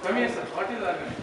Come here, sir. What is organic?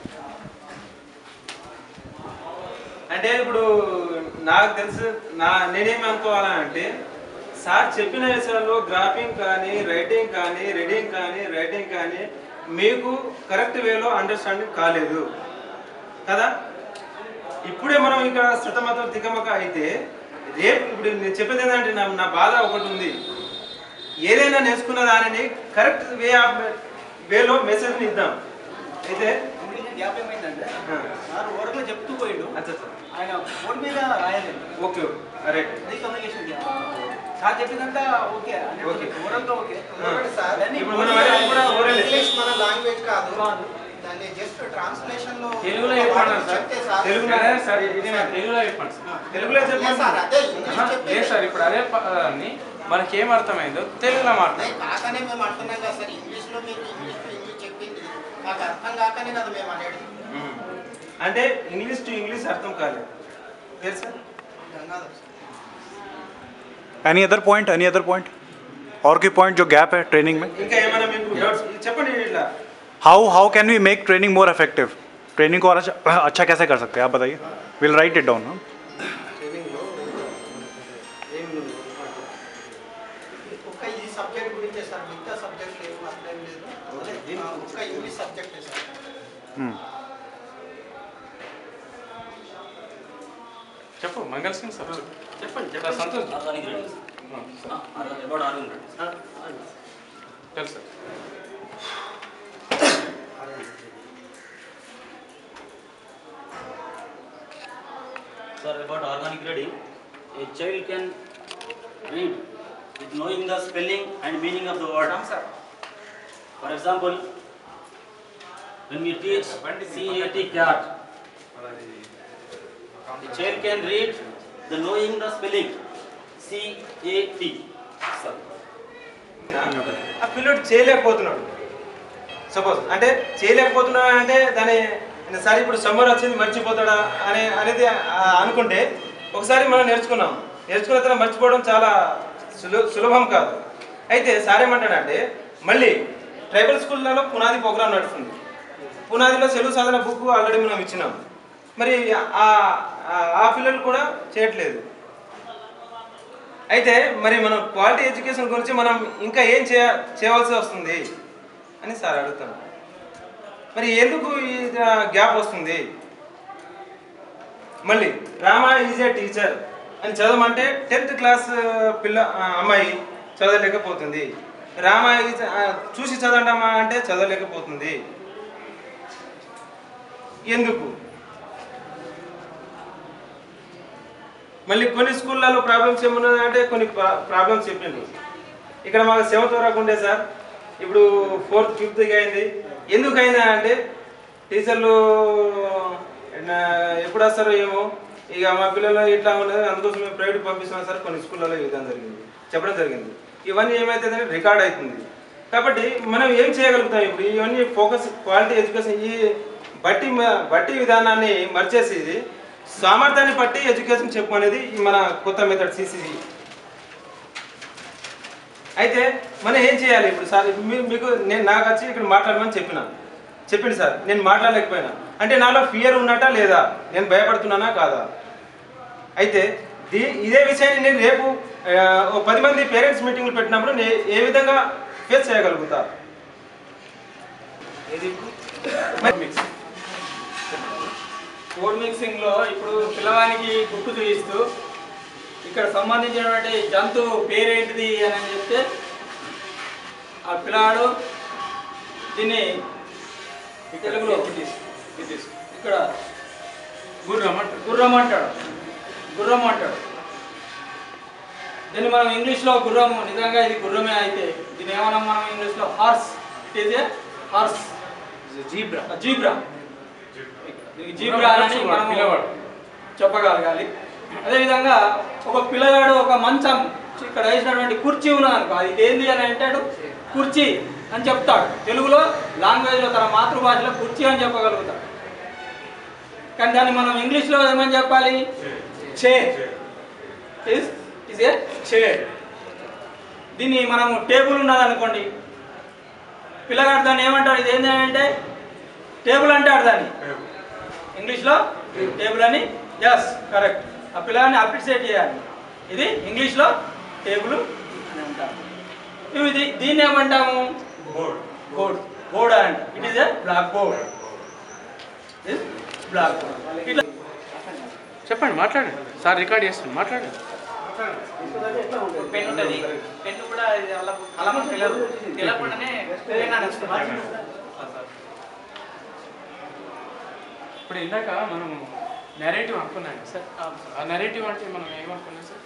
అంటే ఇప్పుడు నాకు తెలుసు నా నేనేమి అనుకోవాలంటే సార్ చెప్పిన విషయాల్లో గ్రాఫింగ్ కానీ రైటింగ్ కానీ రీడింగ్ కానీ రైటింగ్ కానీ మీకు కరెక్ట్ వేలో అండర్స్టాండింగ్ కాలేదు కదా ఇప్పుడే మనం ఇక్కడ సతమతం తికమక అయితే రేపు ఇప్పుడు నేను చెప్పేది ఏంటంటే నా నా బాధ ఒకటి ఉంది ఏదైనా నేర్చుకున్న దానిని కరెక్ట్ వే ఆఫ్ వేలో మెసేజ్ని ఇద్దాం అయితే గ్యాప్ ఏమైందంటే ఆ, సార్ ఓరల్లో చెప్తూ పోయిండు అచ్చా సార్ ఆయన బోర్డు మీద రాయలేదు ఓకే రైట్ అది కమ్యూనికేషన్ గ్యాప్ సార్ చెప్పిందంతా ఓకే అంటే ఓకే. ఓరల్గా ఓకే ఒకటి సార్ దాన్ని ఇప్పుడు మనం అనేది కూడా ఓరల్ ఇంగ్లీష్ మన లాంగ్వేజ్ కాదు కాదు. దాన్ని జస్ట్ ట్రాన్స్లేషన్ లో తెలుగులో చెప్పండి సార్. చెప్తే సార్ తెలుగులో అదే సార్ ఇది నేను తెలుగులో చెప్పండి సార్ తెలుగులో లేదు చెప్పండి సార్ అదే ఆహా, ఇంగ్లీష్ చెప్పేది. లేదు సార్ ఇప్పుడు అదే పదాన్ని మనకి ఏం అర్థమైందో తెలుగులో మాట్లాడు అదే కాకనే మేము అంటున్నాం కదా సార్ ఇంగ్లీష్ లో మీరు ఇంగ్లీష్ టు ఇంగ్లీష్ చెప్పింది మాకు అర్థం కాకనే కదా మేము అనేది అంటే ఇంగ్లీష్ టు ఇంగ్లీష్ అర్థం కాలేదు తెలుసా Gangadhar sir any other point any other point और कोई पॉइंट जो गैप है ट्रेनिंग में ఇంకా ఏమైనా మీకు డౌట్స్ చెప్పండి ఇట్లా how how can we make training more effective training को और अच्छा, अच्छा कैसे कर सकते हैं आप बताइए विल राइट इट डाउन ట్రైనింగ్లో ఏం ఒక్క ఈ సబ్జెక్ట్ గురించే సార్ మిగతా సబ్జెక్ట్ ఏం అట్లేం లేదు అదే ఆ, ఒక్క ఇంగ్లీష్ సబ్జెక్టే సార్ చెప్పు మంగళ సింగ్ సార్ చెప్పండి sir Santosh organic readies about organic readies తెలుసు sir Sir, about organic reading, a child can read with knowing the spelling and meaning of the word. For example, when we teach CAT cat, the child can read the knowing the spelling CAT. Sir. ఆ పిల్లడు చేయలేకపోతున్నాడు suppose అంటే చేయలేకపోతున్నాడు అంటే దాని సరే ఇప్పుడు summer వచ్చింది మర్చిపోతాడా అనే అనేది ఆ, అనుకుంటే ఒకసారి మనం నేర్చుకున్నాం నేర్చుకున్న తర్వాత మర్చిపోవడం చాలా సులు సులభం కాదు అయితే సార్ ఏమంటాడంటే మళ్ళీ ట్రైబల్ స్కూళ్ళలో పునాది ప్రోగ్రామ్ నడుస్తుంది పునాదిలో సెలవు సాధన బుక్ ఆల్రెడీ మనం ఇచ్చినాం మరి ఆ ఆ- ఆ పిల్లలు కూడా చేయట్లేదు అయితే మరి మనం క్వాలిటీ ఎడ్యుకేషన్ గురించి మనం ఇంకా ఏం చేయ చేయవలసి వస్తుంది అని సార్ అడుగుతాను మరి ఎందుకు ఈ గ్యాప్ వస్తుంది మళ్ళీ రామా ఈజ్ ఏ టీచర్ అని చదవమంటే టెన్త్ క్లాస్ పిల్ల ఆ, అమ్మాయి చదవలేకపోతుంది రామ ఈజ్ చూసి చదవండమ్మా అంటే చదవలేకపోతుంది ఎందుకు మళ్ళీ కొన్ని స్కూళ్ళలో ప్రాబ్లమ్స్ ఏమున్నదంటే కొన్ని ప్రాబ్లమ్స్ చెప్పిండ్రు ఇక్కడ మాకు సెవెంత్ వరకు ఉండే సార్ ఇప్పుడు ఫోర్త్ ఫిఫ్త్కి అయింది ఎందుకు అయిందా అంటే టీచర్లు నా- ఎప్పుడు వస్తారో ఏమో ఇక మా పిల్లలు ఇట్లా ఉన్నది అందుకోసం మేము ప్రైవేట్ పంపిస్తున్నాం సార్ కొన్ని స్కూళ్ళలో ఈ విధంగా జరిగింది చెప్పడం జరిగింది ఇవన్నీ ఏమవుతుందంటే రికార్డ్ అవుతుంది కాబట్టి మనం ఏం చేయగలుగుతాం ఇప్పుడు ఇవన్నీ ఫోకస్ క్వాలిటీ ఎడ్యుకేషన్ ఈ బట్టి మ- బట్టి విధానాన్ని మర్చేసి సామర్థ్యాన్ని బట్టి ఎడ్యుకేషన్ చెప్పు అనేది ఈ మన కొత్త మెథడ్ సిసిసి అయితే మనం ఏం చేయాలి ఇప్పుడు సార్ మీ- మీకు నేను నాకు వచ్చి ఇక్కడ మాట్లాడమని చెప్పిన చెప్పింది సార్ నేను మాట్లాడలేకపోయినా అంటే నాలో ఫియర్ ఉన్నట్టా లేదా నేను భయపడుతున్నానా కాదా అయితే దీ ఇదే విషయాన్ని నేను రేపు ఆ, ఓ పది మంది పేరెంట్స్ మీటింగ్లు పెట్టినప్పుడు నేను ఏ విధంగా ఫేస్ చేయగలుగుతా ఇది మరి మిక్సింగ్ కోడ్ మిక్సింగ్ లో ఇప్పుడు పిల్లవానికి గుర్తు చూపిస్తూ ఇక్కడ సంబంధించినటువంటి జంతువు పేరేంటిది అని చెప్తే ఆ పిల్లాడు దీన్ని తెలుగులో ఇక్కడ గుర్రం అంటాడు గుర్రం అంటాడు గుర్రం అంటాడు దీన్ని మనం ఇంగ్లీష్లో గుర్రము నిజంగా ఇది గుర్రమే అయితే దీన్ని ఏమన్నాం మనం ఇంగ్లీష్లో horse it is a horse zebra zebra దీనికి జీబ్రా అని మనం చెప్పగలగాలి అదేవిధంగా ఒక పిల్లగాడు ఒక మంచం ఇక్కడ వేసినటువంటి కుర్చీ ఉన్నది అనుకో అది ఏంది అని అంటాడు కుర్చీ అని చెప్తాడు తెలుగులో లాంగ్వేజ్లో తన మాతృభాషలో కుర్చీ అని చెప్పగలుగుతాడు కానీ దాన్ని మనం ఇంగ్లీష్లో ఏమని చెప్పాలి చే ఇస్ ఇస్ ఏ చే దీన్ని మనము టేబుల్ ఉన్నది అనుకోండి పిల్లగాడు దాన్ని ఏమంటాడు ఇది ఏంటి అంటే టేబుల్ అంటే అర్థాన్ని ఇంగ్లీష్లో టేబుల్ అని ఎస్ కరెక్ట్ ఆ పిల్లగాన్ని అప్రిషియేట్ చేయాలి ఇది ఇంగ్లీష్లో టేబుల్ అని అంటాము ఇవి దీ- దీన్ని ఏమంటాము board board board and it is a black board black board ఇట్లా చెప్పండి మాట్లాడండి సార్ రికార్డ్ చేస్తాను మాట్లాడండి పెన్ ఉంటుంది పెన్ కూడా ఇది అలా అలా మనకు తెలియదు తెలియకుండానే పెన్ అని వస్తుంది ఇప్పుడు ఇందాక మనం నెరేటివ్ అనుకున్నాం కదా సార్ ఆ నెరేటివ్ అంటే మనం ఏమనుకున్నాం సార్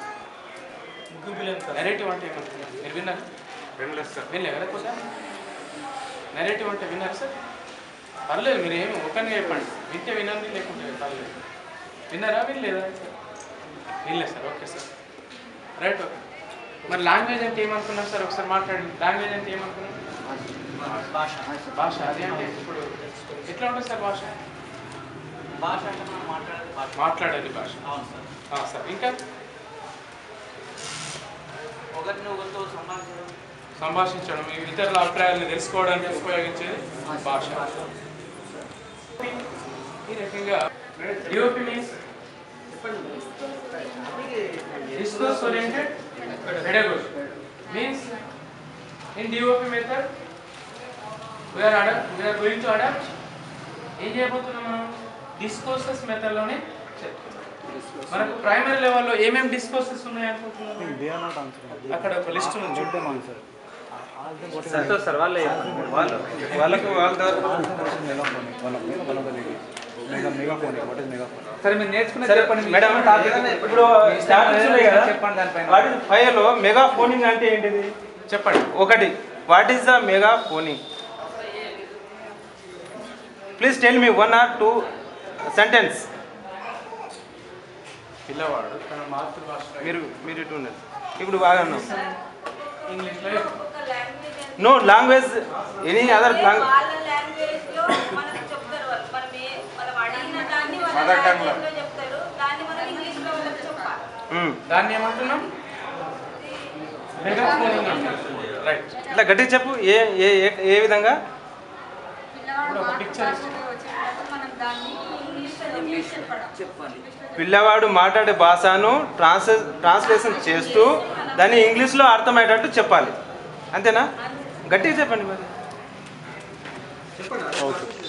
నెరేటివ్ అంటే ఏమనుకున్నాం మీరు విన్నారు వినలేదు సార్ వినలే కదా కొంచెం నెరేటివ్ అంటే విన్నారు సార్ పర్లేదు మీరు ఏమి ఓపెన్గా చెప్పండి వింటే వినండి లేకుంటే పర్లేదు విన్నారా వినలేదా సార్ వినలేదు sir okay sir right okay మరి లాంగ్వేజ్ అంటే ఏమనుకున్నారు సార్ ఒకసారి మాట్లాడండి లాంగ్వేజ్ అంటే ఏమనుకున్నారు భాష భాష అదే అంటే ఇప్పుడు ఎట్లా ఉంటుంది సార్ భాష భాష అంటే మనం మాట్లాడేది భాష మాట్లాడేది భాష అవును సార్ ఆ, సార్ ఇంకా ఒకరిని ఒకరితో సంబంధించడం సంభాషించడం ఈ ఇతరుల అభిప్రాయాలను తెలుసుకోవడానికి ఉపయోగించేది భాష ఈ రకంగా DOP means discourse oriented pedagogy means in DOP method we are adopt we are going to adopt ఏం చేయబోతున్నాం మనం డిస్కోర్సెస్ మెథడ్లోనే చెప్తున్నాం మనకు ప్రైమరీ లెవెల్లో ఏమేమి డిస్కోర్సెస్ ఉన్నాయి అనుకుంటున్నాం They are not answering. అక్కడ ఒక లిస్ట్ ఉంది Let them answer. Santosh sir వాళ్ళే వాళ్ళు వాళ్ళకు వాళ్ళ ద్వారా Mega megaphone. What is megaphone? సరే మీరు నేర్చుకునే సరే చెప్పండి మేడం ఇప్పుడు స్టార్టింగ్స్ ఉన్నాయి కదా చెప్పండి దానిపైన వాటి ఫైవ్ లో మెగా ఫోనింగ్ అంటే ఏంటిది చెప్పండి ఒకటి what is the mega phoning please tell me one or two sentence పిల్లవాడు తన మాతృభాష మీరు మీరు ఇటు ఉండండి ఇప్పుడు బాగా ఉన్నాం ఇంగ్లీష్లో no language any other language వాళ్ళ లాంగ్వేజ్ లో మనకు చెప్తారు వాళ్ళు మనం ఏ- మనం అడిగిన దాన్ని వాళ్ళ లాంగ్వేజ్ లో చెప్తారు దాన్ని మనం ఇంగ్లీష్ లో వాళ్ళకి చెప్పాలి దాన్ని ఏమంటున్నాం మెగాఫోనింగ్ అంటారు రైట్ ఇట్లా గట్టిగా చెప్పు ఏ ఏ ఏ- ఏ విధంగా పిల్లవాడు ఒక picture ఇస్తే. చెప్పినప్పుడు మనం దాన్ని ఇంగ్లీష్ లో ఇంగ్లీష్ చెప్పడం చెప్పాలి పిల్లవాడు మాట్లాడే భాషను ట్రాన్స్లే ట్రాన్స్లేషన్ చేస్తూ దాన్ని ఇంగ్లీష్లో అర్థమయ్యేటట్టు చెప్పాలి అంతేనా గట్టిగా చెప్పండి మరి Okay.